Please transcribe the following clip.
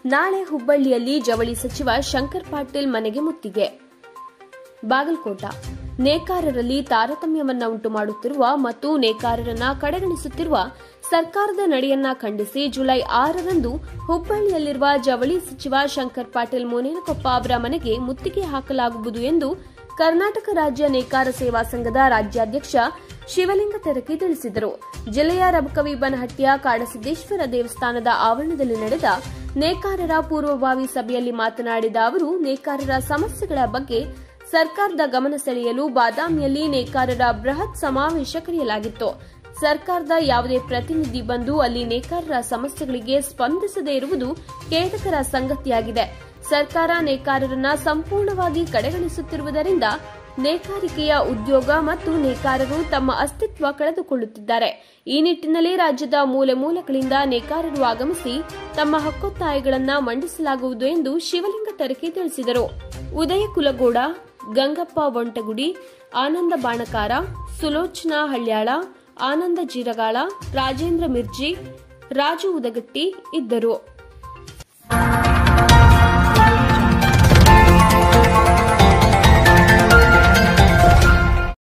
ನಾಳೆ ಹುಬ್ಬಳ್ಳಿಯಲ್ಲಿ ಜವಳಿ ಸಚಿವ ಶಂಕರ್ ಪಾಟೀಲ್ ಮನೆಗೆ ಮುತ್ತಿಗೆ ಬಾಗಲಕೋಟ ನೇಕಾರರಲ್ಲಿ ತಾರತಮ್ಯವನ್ನ ಉಂಟು ಮಾಡುತ್ತಿರುವ ಮತ್ತು ನೇಕಾರರನ್ನ ಕಡೆಗಣಿಸುತ್ತಿರುವ ಸರ್ಕಾರದ ನಡೆಯನ್ನ ಖಂಡಿಸಿ ಜುಲೈ ಆರರಂದು ಹುಬ್ಬಳ್ಳಿಯಲ್ಲಿರುವ ಜವಳಿ ಸಚಿವ ಶಂಕರ್ ಪಾಟೀಲ್ ಮುನೇನಕೊಪ್ಪ ಅವರ ಮನೆಗೆ ಮುತ್ತಿಗೆ ಹಾಕಲಾಗುವುದು ಎಂದು ಕರ್ನಾಟಕ ರಾಜ್ಯ ನೇಕಾರ ಸೇವಾ ಸಂಘದ ರಾಜ್ಯಾಧ್ಯಕ್ಷ ಶಿವಲಿಂಗ ತೆರಕಿ ತಿಳಿಸಿದರು ಜಿಲ್ಲೆಯ ರಬಕವಿ ಬನಹಟ್ಟಿಯ ಕಾಡಸಿದ್ದೇಶ್ವರ ದೇವಸ್ಥಾನದ ಆವರಣದಲ್ಲಿ ನಡೆದ ನೇಕಾರರ ಪೂರ್ವಭಾವಿ ಸಭೆಯಲ್ಲಿ ಮಾತನಾಡಿದ ಅವರು ನೇಕಾರರ ಸಮಸ್ಯೆಗಳ ಬಗ್ಗೆ ಸರ್ಕಾರದ ಗಮನ ಸೆಳೆಯಲು ಬಾದಾಮಿಯಲ್ಲಿ ನೇಕಾರರ ಬೃಹತ್ ಸಮಾವೇಶ ಕರೆಯಲಾಗಿತ್ತು ಸರ್ಕಾರದ ಯಾವುದೇ ಪ್ರತಿನಿಧಿ ಬಂದು ಅಲ್ಲಿ ನೇಕಾರರ ಸಮಸ್ಯೆಗಳಿಗೆ ಸ್ಪಂದಿಸದೇ ಇರುವುದು ಖೇದಕರ ಸಂಗತಿಯಾಗಿದೆ ಸರ್ಕಾರ ನೇಕಾರರನ್ನ ಸಂಪೂರ್ಣವಾಗಿ ಕಡೆಗಣಿಸುತ್ತಿರುವುದರಿಂದ ನೇಕಾರಿಕೆಯ ಉದ್ಯೋಗ ಮತ್ತು ನೇಕಾರರು ತಮ್ಮ ಅಸ್ತಿತ್ವ ಕಳೆದುಕೊಳ್ಳುತ್ತಿದ್ದಾರೆ ಈ ನಿಟ್ಟಿನಲ್ಲಿ ರಾಜ್ಯದ ಮೂಲೆ ಮೂಲೆಗಳಿಂದ ನೇಕಾರರು ಆಗಮಿಸಿ ತಮ್ಮ ಹಕ್ಕೊತ್ತಾಯಗಳನ್ನು ಮಂಡಿಸಲಾಗುವುದು ಎಂದು ಶಿವಲಿಂಗ ತರಕೆ ತಿಳಿಸಿದರು ಉದಯ ಕುಲಗೌಡ ಗಂಗಪ್ಪ ಒಂಟಗುಡಿ ಆನಂದ ಬಾಣಕಾರ ಸುಲೋಚನಾ ಹಳ್ಯಾಳ ಆನಂದ ಜೀರಗಾಳ ರಾಜೇಂದ್ರ ಮಿರ್ಜಿ ರಾಜು ಉದಗಟ್ಟಿ ಇದ್ದರು